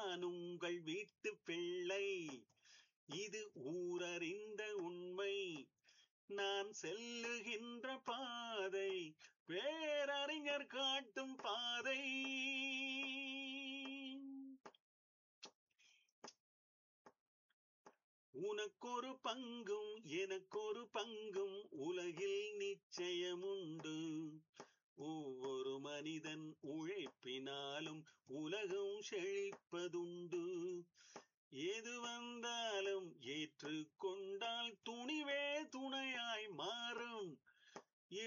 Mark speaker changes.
Speaker 1: நான் உங்கள் வீட்டு பிள்ளை இது ஊரறிந்த உண்மை நான் செல்லுகின்ற பாதை பேரறிஞர் காட்டும் பாதை உனக்கொரு பங்கும் எனக்கொரு பங்கும் உலகில் நிச்சயமுண்டு ஒவ்வொரு மனிதன் உழைப்பினாலும் உலகம் செழிப்பதுண்டு எது வந்தாலும் ஏற்றுக்கொண்டால் துணிவே துணையாய் மாறும்